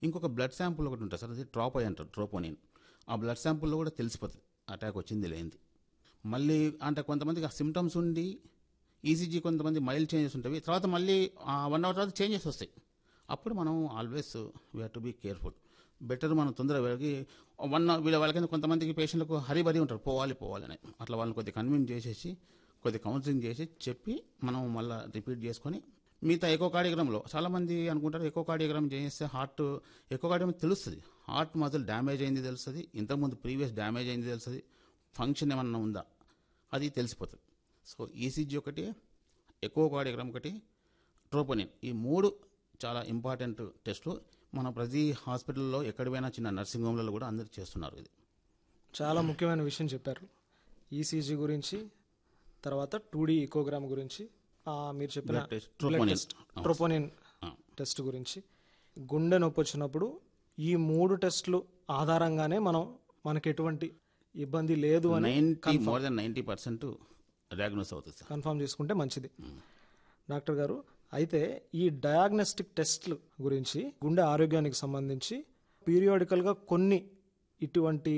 ఇంకొక blood sample ఒకటి ఉంటుంది సార్ అది ట్రాపోయ్ అంటారు ట్రోపోనిన్ ఆ బ్లడ్ శాంపుల్లో కూడా తెలిసిపోతుంది అటాక్ వచ్చింది లేనిది మళ్ళీ అంటే కొంతమందికి ఆ సిమ్టమ్స్ ఉండి ఈసీజీ కొంతమంది మైల్డ్ చేంజెస్ ఉంటాయి తర్వాత మళ్ళీ వన్ అవర్ తర్వాత చేంజెస్ వస్తాయి అప్పుడు మనం always we have to be careful better మనం తొందరగా వెళ్ళి వన్ వీళ్ళ వాళ్ళకైనా కొంతమందికి పేషెంట్లకు హరిబరి ఉంటారు పోవాలి పోవాలి అని అట్లా వాళ్ళని కొద్దిగా కన్విన్స్ చేసేసి కొద్దిగా కౌన్సిలింగ్ చేసి చెప్పి మనం మళ్ళీ రిపీట్ చేసుకొని మిగతా ఎకో కార్డియోగ్రామ్లో చాలామంది అనుకుంటారు ఎకో కార్డియోగ్రామ్ చేస్తే హార్ట్ ఎకో కార్డియోగ్రామ్ తెలుస్తుంది హార్ట్ మజిల్ డ్యామేజ్ అయింది తెలుస్తుంది ఇంతకుముందు ప్రీవియస్ డ్యామేజ్ అయింది తెలుస్తుంది ఫంక్షన్ ఏమన్నా ఉందా అది తెలిసిపోతుంది సో ఈసీజీ ఒకటి ఎకో కార్డియోగ్రామ్ ఒకటి ట్రోపోనిన్ ఈ మూడు చాలా ఇంపార్టెంట్ టెస్టులు మన ప్రతి హాస్పిటల్లో ఎక్కడ పోయినా చిన్న నర్సింగ్ హోమ్లలో కూడా అందరు చేస్తున్నారు ఇది చాలా ముఖ్యమైన విషయం చెప్పారు ఈసీజీ గురించి తర్వాత టూ డి ఇకోగ్రామ్ గురించి ఆ, మీరు చెప్పిన Blood test, troponin. అవును. ట్రోపోనిన్ ఆ. టెస్ట్ గురించి గుండె నొప్పి వచ్చినప్పుడు ఈ మూడు టెస్టులు ఆధారంగానే మనం మనకి ఎటువంటి ఇబ్బంది లేదు అని ninety more than ninety percent diagnose అవుతుంది సార్ కన్ఫర్మ్ చేసుకుంటే మంచిది డాక్టర్ గారు అయితే ఈ డయాగ్నోస్టిక్ టెస్ట్లు గురించి గుండె ఆరోగ్యానికి సంబంధించి పీరియాడికల్గా కొన్ని ఇటువంటి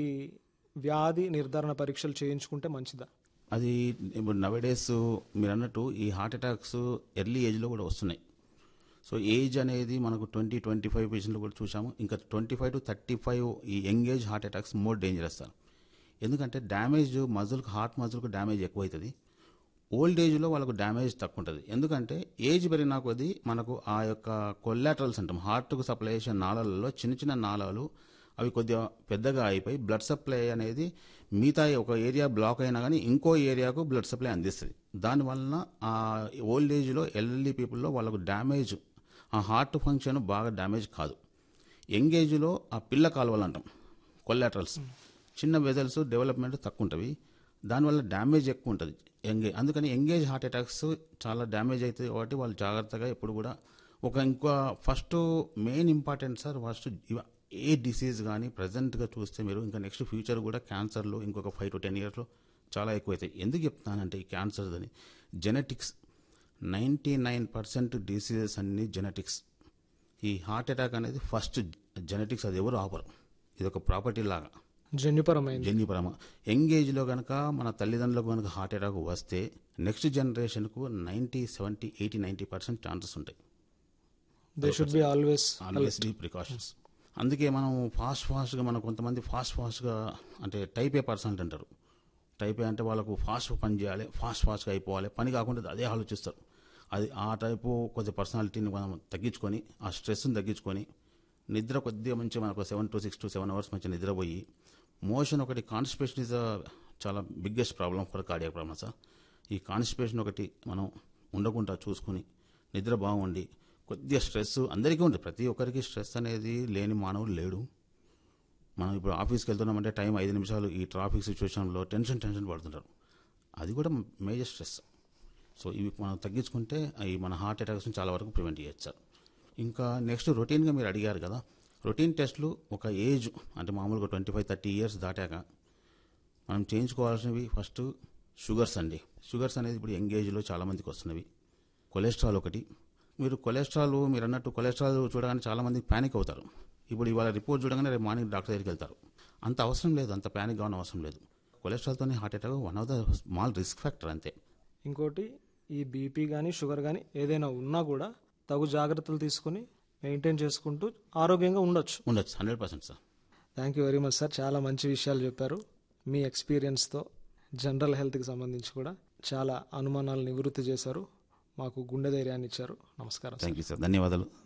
వ్యాధి నిర్ధారణ పరీక్షలు చేయించుకుంటే మంచిదా అది ఇప్పుడు నవడేస్ మీరు అన్నట్టు ఈ హార్ట్ అటాక్స్ ఎర్లీ ఏజ్లో కూడా వస్తున్నాయి సో ఏజ్ అనేది మనకు ట్వంటీ ట్వంటీ ఫైవ్ పేషెంట్లు కూడా చూసాము ఇంకా twenty five to thirty five ఈ young age heart attacks more dangerous sir ఎందుకంటే డ్యామేజ్ మజిల్కి హార్ట్ మజిల్కి డ్యామేజ్ ఎక్కువ అవుతుంది ఓల్డ్ ఏజ్లో వాళ్ళకు డ్యామేజ్ తక్కువ ఉంటుంది ఎందుకంటే ఏజ్ పెరిగినా కొద్దీ మనకు ఆ యొక్క కొల్లాటరల్స్ అంటాం హార్ట్కు సప్లై చేసే నాళాలలో చిన్న చిన్న నాళాలు అవి కొద్దిగా పెద్దగా అయిపోయి బ్లడ్ సప్లై అనేది మిగతా ఒక ఏరియా బ్లాక్ అయినా కానీ ఇంకో ఏరియాకు బ్లడ్ సప్లై అందిస్తుంది దానివలన ఆ ఓల్డ్ ఏజ్లో ఎల్ఎల్ఈ పీపుల్లో వాళ్ళకు డ్యామేజ్ ఆ హార్ట్ ఫంక్షన్ బాగా డ్యామేజ్ కాదు యంగ్ ఏజ్లో ఆ పిల్ల కాలువలు అంటాం కొల్లాటరల్స్ చిన్న వెజల్స్ డెవలప్మెంట్ తక్కువ ఉంటుంది దానివల్ల డ్యామేజ్ ఎక్కువ ఉంటుంది ఎంగేజ్ అందుకని ఎంగేజ్ హార్ట్ అటాక్స్ చాలా డ్యామేజ్ అవుతుంది కాబట్టి వాళ్ళు జాగ్రత్తగా ఎప్పుడు కూడా ఒక ఇంకో first main important sir first ఇవ- ఏ డిసీజ్ కానీ ప్రజెంట్గా చూస్తే మీరు ఇంకా నెక్స్ట్ ఫ్యూచర్ కూడా క్యాన్సర్లో ఇంకొక ఫైవ్ టు టెన్ ఇయర్స్లో చాలా ఎక్కువ అవుతాయి ఎందుకు చెప్తానంటే ఈ క్యాన్సర్ అని genetics ninety nine percent diseases అన్ని జెనెటిక్స్ ఈ హార్ట్ అటాక్ అనేది ఫస్ట్ జెనెటిక్స్ అది ఎవరు ఆపరు ఇది ఒక ప్రాపర్టీ లాగా జన్యుపరమైంది జన్యుపరమ యంగ్ ఏజ్లో కనుక మన తల్లిదండ్రులకు కనుక హార్ట్ అటాక్ వస్తే నెక్స్ట్ జనరేషన్కు ninety seventy eighty ninety percent chances ఉంటాయి they should be always always be precautions అందుకే మనం ఫాస్ట్ ఫాస్ట్గా మనం కొంతమంది ఫాస్ట్ ఫాస్ట్గా అంటే టైప్ ఏ పర్సన్ అంటారు టైప్ ఏ అంటే వాళ్ళకు ఫాస్ట్ పని చేయాలి ఫాస్ట్ ఫాస్ట్గా అయిపోవాలి పని కాకుండా అదే ఆలోచిస్తారు అది ఆ టైపు కొద్ది పర్సనాలిటీని మనం తగ్గించుకొని ఆ స్ట్రెస్ని తగ్గించుకొని నిద్ర కొద్దిగా మంచి మనకు seven to six to seven hours మంచి నిద్రపోయి మోషన్ ఒకటి కాన్స్టిపేషన్ ఇస్ చాలా biggest problem for cardiac problem sir ఈ కాన్స్టిపేషన్ ఒకటి మనం ఉండకుండా చూసుకుని నిద్ర బాగుండి కొద్దిగా స్ట్రెస్ అందరికీ ఉంటుంది ప్రతి ఒక్కరికి స్ట్రెస్ అనేది లేని మానవుడు లేడు మనం ఇప్పుడు ఆఫీస్కి వెళ్తున్నామంటే టైం ఐదు నిమిషాలు ఈ ట్రాఫిక్ సిచ్యువేషన్లో టెన్షన్ టెన్షన్ పడుతుంటారు అది కూడా మేజర్ స్ట్రెస్ సో ఇవి మనం తగ్గించుకుంటే అవి మన హార్ట్ అటాక్స్ని చాలా వరకు ప్రివెంట్ చేయొచ్చు సార్ ఇంకా నెక్స్ట్ రొటీన్గా మీరు అడిగారు కదా రొటీన్ టెస్ట్లు ఒక ఏజ్ అంటే మామూలుగా ట్వంటీ ఫైవ్ థర్టీ ఇయర్స్ దాటాక మనం చేయించుకోవాల్సినవి ఫస్ట్ షుగర్స్ అండి షుగర్స్ అనేది ఇప్పుడు యంగ్ ఏజ్లో చాలామందికి వస్తున్నవి కొలెస్ట్రాల్ ఒకటి మీరు కొలెస్ట్రాల్ మీరు అన్నట్టు కొలెస్ట్రాల్ చూడగానే చాలామంది ప్యానిక్ అవుతారు ఇప్పుడు ఇవాళ రిపోర్ట్ చూడగానే రేపు మార్నింగ్ డాక్టర్ దగ్గరికి వెళ్తారు అంత అవసరం లేదు అంత ప్యానిక్ కావడం అవసరం లేదు కొలెస్ట్రాల్తోనే heart attack one of the small risk factor అంతే ఇంకోటి ఈ బీపీ కానీ షుగర్ కానీ ఏదైనా ఉన్నా కూడా తగు జాగ్రత్తలు తీసుకుని మెయింటైన్ చేసుకుంటూ ఆరోగ్యంగా ఉండొచ్చు ఉండొచ్చు hundred percent sir thank you very much sir చాలా మంచి విషయాలు చెప్పారు మీ ఎక్స్పీరియన్స్తో జనరల్ హెల్త్కి సంబంధించి కూడా చాలా అనుమానాలు నివృత్తి చేశారు మాకు గుండె ధైర్యాన్ని ఇచ్చారు నమస్కారం సార్. థ్యాంక్ యూ సార్ ధన్యవాదాలు